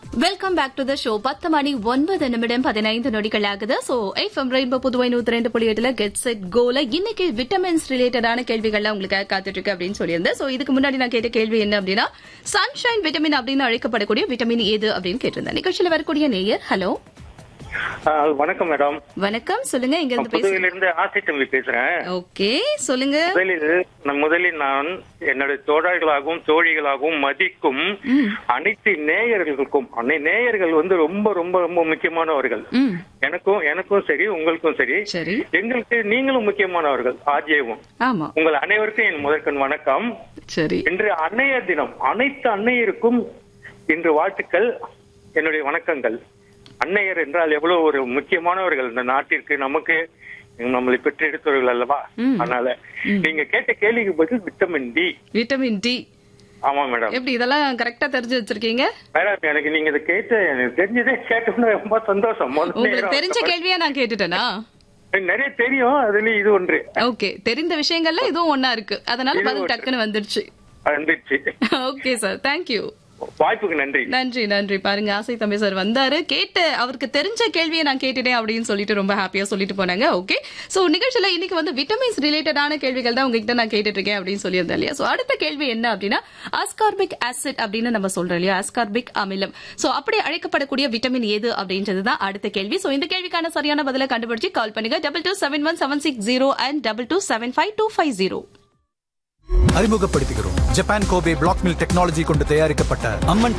Welcome back to the show பத்து மணி ஒன்பது நிமிடம் பதினைந்து நொடிகள் ஆகுது சோ எஃப்எம் ரெயின்போ புதுவை நூத்தி ரெண்டு புள்ளி எட்டுல கெட் செட் கோல இன்னைக்கு விட்டமின்ஸ் ரிலேட்டடான கேள்விகள்லாம் உங்களுக்கு காத்துட்டு இருக்கு அப்படின்னு சொல்லியிருந்தேன் சோ இதுக்கு முன்னாடி நான் கேட்ட கேள்வி என்ன அப்படின்னா சன்ஷைன் விட்டமின் அப்படின்னு அழைக்கப்படக்கூடிய விட்டமின் ஏது அப்படின்னு கேட்டிருந்தேன் நிகழ்ச்சியில் வரக்கூடிய நேயர் ஹலோ ஆ, வணக்கம் மேடம் வணக்கம் சொல்லுங்க இங்க இருந்து பேசுங்க புதுவையிலிருந்து ஆசை தம்பி பேசுறேன் ஓகே சொல்லுங்க முதலில் நான் முதலில் நான் என்னுடைய தோழர்களாகவும் தோழிகளாகவும் மதிக்கும் அனைத்து நேயர்களுக்கும் அன்னை நேயர்கள் வந்து ரொம்ப ரொம்ப ரொம்ப முக்கியமானவர்கள் ம் எனக்கும் எனக்கும் சரி உங்களுக்கும் சரி சரி எங்களுக்கு நீங்களும் முக்கியமானவர்கள் ஆஜயவும் ஆமா உங்கள் அனைவருக்கும் என் முதற்கண் வணக்கம் சரி இன்று அன்னையர் தினம் அனைத்து அன்னையருக்கும் இன்று வாழ்த்துக்கள் என்னுடைய வணக்கங்கள் அன்னையர் என்றால் எவ்வளவு ஒரு முக்கியமானவர்கள் இந்த நாட்டிற்கு நமக்கு நம்மளை பெற்றெடுத்தவர்கள் அல்லவா ம். அதனால நீங்க கேட்ட கேள்விக்கு பதில் விட்டமின் டி விட்டமின் டி ஆமா மேடம் எப்படி இதெல்லாம் கரெக்டா தெரிஞ்சு வச்சிருக்கீங்க மேடம் எனக்கு நீங்க இதை கேட்ட எனக்கு தெரிஞ்சதே கேட்டோம்னா ரொம்ப சந்தோஷம் முதல்ல உங்களுக்கு தெரிஞ்ச கேள்வியா நான் கேட்டுட்டேனா எனக்கு நிறைய தெரியும் அதுல இது ஒன்று ஓகே தெரிந்த விஷயங்கள்ல இதுவும் ஒன்னா இருக்கு அதனால இது பதில் ஒன்று. டக்குன்னு வந்துடுச்சு வந்துச்சு ஓகே சார் தேங்க்யூ வாய்ப்புக்கு நன்றி நன்றி நன்றி பாருங்க ஆசை தம்பி சார் வந்தாரு கேட்டு அவருக்கு தெரிஞ்ச கேள்வியை நான் கேட்டுட்டேன் அப்படின்னு சொல்லிட்டு ரொம்ப ஹாப்பியா சொல்லிட்டு போனாங்க ஓகே சோ நிகழ்ச்சியில இன்னைக்கு வந்து விட்டமின்ஸ் ரிலேட்டடான கேள்விகள் தான் உங்ககிட்ட நான் கேட்டுட்டு இருக்கேன் அப்படின்னு சொல்லியிருந்தேன் இல்லையா சோ அடுத்த கேள்வி என்ன அப்படின்னா ஆஸ்கார்பிக் ஆசிட் அப்படின்னு நம்ம சொல்றோம் இல்லையா ஆஸ்கார்பிக் அமிலம் சோ அப்படி அழைக்கப்படக்கூடிய விட்டமின் ஏது அப்படின்றது தான் அடுத்த கேள்வி சோ இந்த கேள்விக்கான சரியான பதிலை கண்டுபிடிச்சு கால் பண்ணுங்க double two seven one seven six zero and double two seven five two five zero அறிமுகப்படுத்துகிறோம் Japan Kobe black mill technology கொண்டு தயாரிக்கப்பட்ட அம்மன்